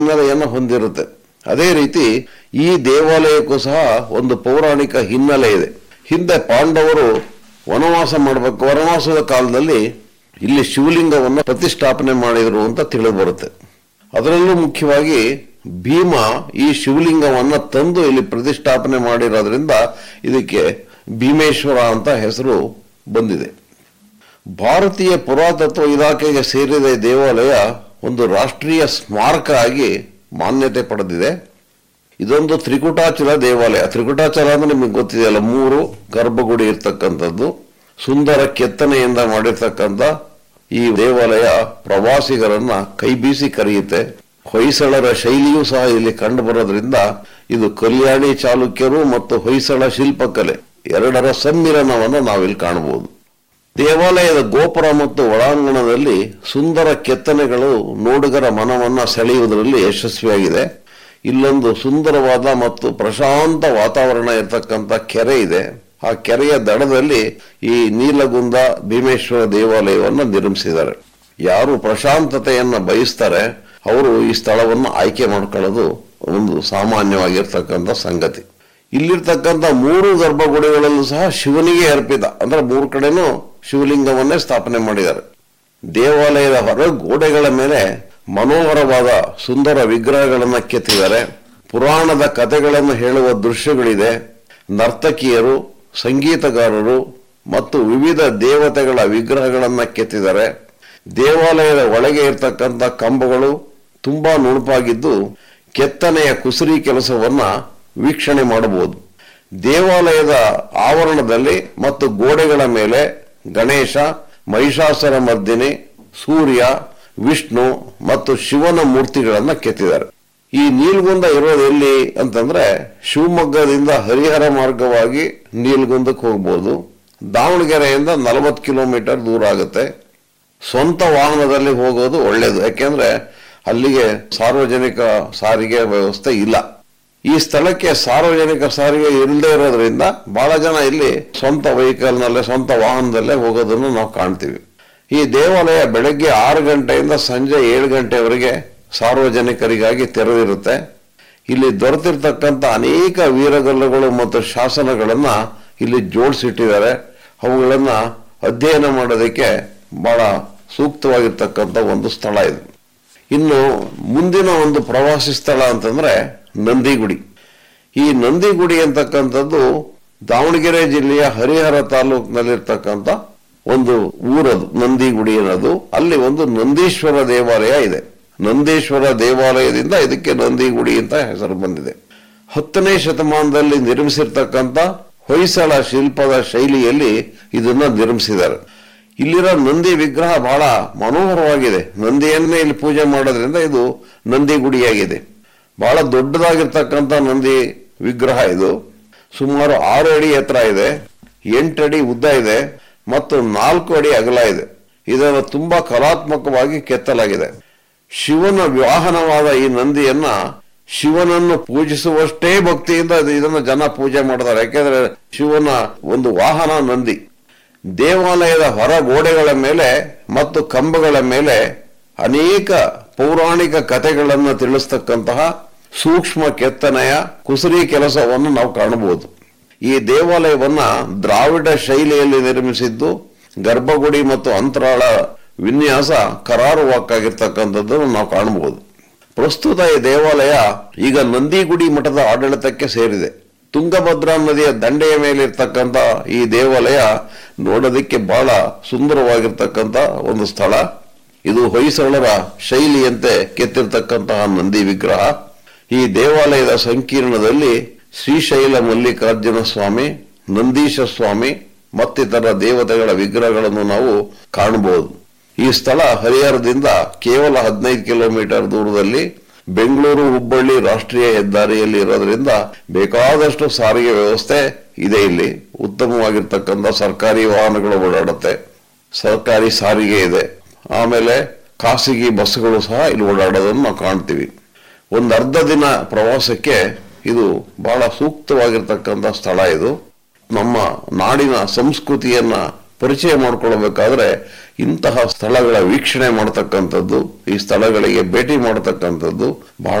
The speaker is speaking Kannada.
ಹಿನ್ನೆಲೆಯನ್ನು ಹೊಂದಿರುತ್ತೆ ಅದೇ ರೀತಿ ಈ ದೇವಾಲಯಕ್ಕೂ ಸಹ ಒಂದು ಪೌರಾಣಿಕ ಹಿನ್ನೆಲೆ ಇದೆ ಹಿಂದೆ ಪಾಂಡವರು ವನವಾಸ ಮಾಡಬೇಕು ವನವಾಸದ ಕಾಲದಲ್ಲಿ ಇಲ್ಲಿ ಶಿವಲಿಂಗವನ್ನು ಪ್ರತಿಷ್ಠಾಪನೆ ಮಾಡಿದರು ಅಂತ ತಿಳಿದು ಬರುತ್ತೆ ಅದರಲ್ಲೂ ಮುಖ್ಯವಾಗಿ ಭೀಮ ಈ ಶಿವಲಿಂಗವನ್ನ ತಂದು ಇಲ್ಲಿ ಪ್ರತಿಷ್ಠಾಪನೆ ಮಾಡಿರೋದ್ರಿಂದ ಇದಕ್ಕೆ ಭೀಮೇಶ್ವರ ಅಂತ ಹೆಸರು ಬಂದಿದೆ ಭಾರತೀಯ ಪುರಾತತ್ವ ಇಲಾಖೆಗೆ ಸೇರಿದ ಈ ದೇವಾಲಯ ಒಂದು ರಾಷ್ಟ್ರೀಯ ಸ್ಮಾರಕ ಆಗಿ ಮಾನ್ಯತೆ ಪಡೆದಿದೆ ಇದೊಂದು ತ್ರಿಕುಟಾಚಲ ದೇವಾಲಯ ತ್ರಿಕುಟಾಚಲ ಅಂದ್ರೆ ನಿಮಗೆ ಗೊತ್ತಿದೆಯಲ್ಲ ಮೂರು ಗರ್ಭಗುಡಿ ಇರ್ತಕ್ಕಂಥದ್ದು ಸುಂದರ ಕೆತ್ತನೆಯಿಂದ ಮಾಡಿರ್ತಕ್ಕಂಥ ಈ ದೇವಾಲಯ ಪ್ರವಾಸಿಗರನ್ನ ಕೈಬೀಸಿ ಕರೆಯುತ್ತೆ ಹೊಯ್ಸಳರ ಶೈಲಿಯೂ ಸಹ ಇಲ್ಲಿ ಕಂಡು ಬರೋದ್ರಿಂದ ಇದು ಕಲ್ಯಾಣಿ ಚಾಲುಕ್ಯರು ಮತ್ತು ಹೊಯ್ಸಳ ಶಿಲ್ಪಕಲೆ ಎರಡರ ಸಮ್ಮಿಲನವನ್ನು ನಾವಿಲ್ಲಿ ಕಾಣಬಹುದು ದೇವಾಲಯದ ಗೋಪುರ ಮತ್ತು ಒಳಾಂಗಣದಲ್ಲಿ ಸುಂದರ ಕೆತ್ತನೆಗಳು ನೋಡುಗರ ಮನವನ್ನ ಸೆಳೆಯುವುದರಲ್ಲಿ ಯಶಸ್ವಿಯಾಗಿದೆ ಇಲ್ಲೊಂದು ಸುಂದರವಾದ ಮತ್ತು ಪ್ರಶಾಂತ ವಾತಾವರಣ ಇರತಕ್ಕಂಥ ಕೆರೆ ಇದೆ ಆ ಕೆರೆಯ ದಡದಲ್ಲಿ ಈ ನೀಲಗುಂದ ಭೀಮೇಶ್ವರ ದೇವಾಲಯವನ್ನು ನಿರ್ಮಿಸಿದ್ದಾರೆ ಯಾರು ಪ್ರಶಾಂತತೆಯನ್ನ ಬಯಸ್ತಾರೆ ಅವರು ಈ ಸ್ಥಳವನ್ನು ಆಯ್ಕೆ ಮಾಡ್ಕೊಳ್ಳೋದು ಒಂದು ಸಾಮಾನ್ಯವಾಗಿರ್ತಕ್ಕಂಥ ಸಂಗತಿ ಇಲ್ಲಿರ್ತಕ್ಕಂಥ ಮೂರು ಗರ್ಭಗುಡಿಗಳಲ್ಲೂ ಸಹ ಶಿವನಿಗೆ ಅರ್ಪಿತ ಅಂದ್ರೆ ಮೂರು ಕಡೆನೂ ಶಿವಲಿಂಗವನ್ನೇ ಸ್ಥಾಪನೆ ಮಾಡಿದ್ದಾರೆ ದೇವಾಲಯದ ಹೊರ ಗೋಡೆಗಳ ಮೇಲೆ ಮನೋಹರವಾದ ಸುಂದರ ವಿಗ್ರಹಗಳನ್ನು ಕೆತ್ತಿದ್ದಾರೆ ಪುರಾಣದ ಕಥೆಗಳನ್ನು ಹೇಳುವ ದೃಶ್ಯಗಳಿದೆ ನರ್ತಕಿಯರು ಸಂಗೀತಗಾರರು ಮತ್ತು ವಿವಿಧ ದೇವತೆಗಳ ವಿಗ್ರಹಗಳನ್ನು ಕೆತ್ತಿದ್ದಾರೆ ದೇವಾಲಯದ ಒಳಗೆ ಇರತಕ್ಕಂಥ ಕಂಬಗಳು ತುಂಬಾ ನುಣುಪಾಗಿದ್ದು ಕೆತ್ತನೆಯ ಕುಸುರಿ ಕೆಲಸವನ್ನ ವೀಕ್ಷಣೆ ಮಾಡಬಹುದು ದೇವಾಲಯದ ಆವರಣದಲ್ಲಿ ಮತ್ತು ಗೋಡೆಗಳ ಮೇಲೆ ಗಣೇಶ ಮಹಿಷಾಸುರ ಮರ್ದಿನಿ ಸೂರ್ಯ ವಿಷ್ಣು ಮತ್ತು ಶಿವನ ಮೂರ್ತಿಗಳನ್ನ ಕೆತ್ತಿದ್ದಾರೆ ಈ ನೀಲ್ಗುಂದ ಇರೋದು ಎಲ್ಲಿ ಅಂತಂದ್ರೆ ಶಿವಮೊಗ್ಗದಿಂದ ಹರಿಹರ ಮಾರ್ಗವಾಗಿ ನೀಲ್ಗುಂದಕ್ಕೆ ಹೋಗ್ಬೋದು ದಾವಣಗೆರೆಯಿಂದ ನಲವತ್ತು ಕಿಲೋಮೀಟರ್ ದೂರ ಆಗುತ್ತೆ ಸ್ವಂತ ವಾಹನದಲ್ಲಿ ಹೋಗೋದು ಒಳ್ಳೆಯದು ಯಾಕೆಂದ್ರೆ ಅಲ್ಲಿಗೆ ಸಾರ್ವಜನಿಕ ಸಾರಿಗೆ ವ್ಯವಸ್ಥೆ ಇಲ್ಲ ಈ ಸ್ಥಳಕ್ಕೆ ಸಾರ್ವಜನಿಕ ಸಾರಿಗೆ ಇಲ್ಲದೆ ಇರೋದ್ರಿಂದ ಬಹಳ ಜನ ಇಲ್ಲಿ ಸ್ವಂತ ವೆಹಿಕಲ್ ನಲ್ಲೇ ಸ್ವಂತ ವಾಹನದಲ್ಲೇ ಹೋಗೋದನ್ನು ನಾವು ಕಾಣ್ತೀವಿ ಈ ದೇವಾಲಯ ಬೆಳಗ್ಗೆ ಆರು ಗಂಟೆಯಿಂದ ಸಂಜೆ ಏಳು ಗಂಟೆವರೆಗೆ ಸಾರ್ವಜನಿಕರಿಗಾಗಿ ತೆರೆದಿರುತ್ತೆ ಇಲ್ಲಿ ದೊರೆತಿರ್ತಕ್ಕಂಥ ಅನೇಕ ವೀರಗಲ್ಲುಗಳು ಮತ್ತು ಶಾಸನಗಳನ್ನ ಇಲ್ಲಿ ಜೋಡಿಸಿಟ್ಟಿದ್ದಾರೆ ಅವುಗಳನ್ನ ಅಧ್ಯಯನ ಮಾಡೋದಕ್ಕೆ ಬಹಳ ಸೂಕ್ತವಾಗಿರ್ತಕ್ಕಂಥ ಒಂದು ಸ್ಥಳ ಇದು ಇನ್ನು ಮುಂದಿನ ಒಂದು ಪ್ರವಾಸಿ ಸ್ಥಳ ಅಂತಂದ್ರೆ ನಂದಿಗುಡಿ ಈ ನಂದಿಗುಡಿ ಅಂತಕ್ಕಂಥದ್ದು ದಾವಣಗೆರೆ ಜಿಲ್ಲೆಯ ಹರಿಹರ ತಾಲೂಕಿನಲ್ಲಿರ್ತಕ್ಕಂಥ ಒಂದು ಊರದು ನಂದಿಗುಡಿ ಅನ್ನೋದು ಅಲ್ಲಿ ಒಂದು ನಂದೀಶ್ವರ ದೇವಾಲಯ ಇದೆ ನಂದೀಶ್ವರ ದೇವಾಲಯದಿಂದ ಇದಕ್ಕೆ ನಂದಿಗುಡಿ ಅಂತ ಹೆಸರು ಬಂದಿದೆ ಹತ್ತನೇ ಶತಮಾನದಲ್ಲಿ ನಿರ್ಮಿಸಿರ್ತಕ್ಕಂಥ ಹೊಯ್ಸಳ ಶಿಲ್ಪದ ಶೈಲಿಯಲ್ಲಿ ಇದನ್ನ ನಿರ್ಮಿಸಿದ್ದಾರೆ ಇಲ್ಲಿರೋ ನಂದಿ ವಿಗ್ರಹ ಬಹಳ ಮನೋಹರವಾಗಿದೆ ನಂದಿಯನ್ನೇ ಇಲ್ಲಿ ಪೂಜೆ ಮಾಡೋದ್ರಿಂದ ಇದು ನಂದಿ ಗುಡಿಯಾಗಿದೆ ಬಹಳ ದೊಡ್ಡದಾಗಿರ್ತಕ್ಕಂಥ ನಂದಿ ವಿಗ್ರಹ ಇದು ಸುಮಾರು ಆರು ಅಡಿ ಎತ್ತರ ಇದೆ ಎಂಟು ಅಡಿ ಉದ್ದ ಇದೆ ಮತ್ತು ನಾಲ್ಕು ಅಡಿ ಅಗಲ ಇದೆ ಇದನ್ನು ತುಂಬಾ ಕಲಾತ್ಮಕವಾಗಿ ಕೆತ್ತಲಾಗಿದೆ ಶಿವನ ವಾಹನವಾದ ಈ ನಂದಿಯನ್ನ ಶಿವನನ್ನು ಪೂಜಿಸುವಷ್ಟೇ ಭಕ್ತಿಯಿಂದ ಇದು- ಇದನ್ನ ಜನ ಪೂಜೆ ಮಾಡ್ತಾರೆ ಯಾಕೆಂದ್ರೆ ಶಿವನ ಒಂದು ವಾಹನ ನಂದಿ ದೇವಾಲಯದ ಹೊರ ಗೋಡೆಗಳ ಮೇಲೆ ಮತ್ತು ಕಂಬಗಳ ಮೇಲೆ ಅನೇಕ ಪೌರಾಣಿಕ ಕಥೆಗಳನ್ನು ತಿಳಿಸ್ತಕ್ಕಂತಹ ಸೂಕ್ಷ್ಮ ಕೆತ್ತನೆಯ ಕುಸುರಿ ಕೆಲಸವನ್ನು ನಾವು ಕಾಣಬಹುದು ಈ ದೇವಾಲಯವನ್ನ ದ್ರಾವಿಡ ಶೈಲಿಯಲ್ಲಿ ನಿರ್ಮಿಸಿದ್ದು ಗರ್ಭಗುಡಿ ಮತ್ತು ಅಂತರಾಳ ವಿನ್ಯಾಸ ಕರಾರುವಾಕ್ಕಾಗಿರ್ತಕ್ಕಂಥದ್ದನ್ನು ನಾವು ಕಾಣಬಹುದು ಪ್ರಸ್ತುತ ಈ ದೇವಾಲಯ ಈಗ ನಂದಿಗುಡಿ ಮಠದ ಆಡಳಿತಕ್ಕೆ ಸೇರಿದೆ ತುಂಗಭದ್ರಾ ನದಿಯ ದಂಡೆಯ ಮೇಲೆ ಇರ್ತಕ್ಕಂಥ ಈ ದೇವಾಲಯ ನೋಡೋದಕ್ಕೆ ಬಹಳ ಸುಂದರವಾಗಿರ್ತಕ್ಕಂಥ ಒಂದು ಸ್ಥಳ ಇದು ಹೊಯ್ಸಳರ ಶೈಲಿಯಂತೆ ಕೆತ್ತಿರ್ತಕ್ಕಂತಹ ನಂದಿ ವಿಗ್ರಹ ಈ ದೇವಾಲಯದ ಸಂಕೀರ್ಣದಲ್ಲಿ ಶ್ರೀಶೈಲ ಮಲ್ಲಿಕಾರ್ಜುನ ಸ್ವಾಮಿ ನಂದೀಶ ಸ್ವಾಮಿ ಮತ್ತಿತರ ದೇವತೆಗಳ ವಿಗ್ರಹಗಳನ್ನು ನಾವು ಕಾಣಬಹುದು ಈ ಸ್ಥಳ ಹರಿಹರದಿಂದ ಕೇವಲ ಹದಿನೈದು ಕಿಲೋಮೀಟರ್ ದೂರದಲ್ಲಿ ಬೆಂಗಳೂರು ಹುಬ್ಬಳ್ಳಿ ರಾಷ್ಟ್ರೀಯ ಹೆದ್ದಾರಿಯಲ್ಲಿ ಇರೋದ್ರಿಂದ ಬೇಕಾದಷ್ಟು ಸಾರಿಗೆ ವ್ಯವಸ್ಥೆ ಇದೆ ಇಲ್ಲಿ ಉತ್ತಮವಾಗಿರ್ತಕ್ಕಂಥ ಸರ್ಕಾರಿ ವಾಹನಗಳು ಓಡಾಡುತ್ತೆ ಸರ್ಕಾರಿ ಸಾರಿಗೆ ಇದೆ ಆಮೇಲೆ ಖಾಸಗಿ ಬಸ್ಗಳು ಸಹ ಇಲ್ಲಿ ಓಡಾಡೋದನ್ನು ನಾವು ಕಾಣ್ತೀವಿ ಒಂದು ಅರ್ಧ ದಿನ ಪ್ರವಾಸಕ್ಕೆ ಇದು ಬಹಳ ಸೂಕ್ತವಾಗಿರ್ತಕ್ಕಂಥ ಸ್ಥಳ ಇದು ನಮ್ಮ ನಾಡಿನ ಸಂಸ್ಕೃತಿಯನ್ನ ಪರಿಚಯ ಮಾಡ್ಕೊಳ್ಬೇಕಾದ್ರೆ ಇಂತಹ ಸ್ಥಳಗಳ ವೀಕ್ಷಣೆ ಮಾಡತಕ್ಕಂಥದ್ದು ಈ ಸ್ಥಳಗಳಿಗೆ ಭೇಟಿ ಮಾಡತಕ್ಕಂಥದ್ದು ಬಹಳ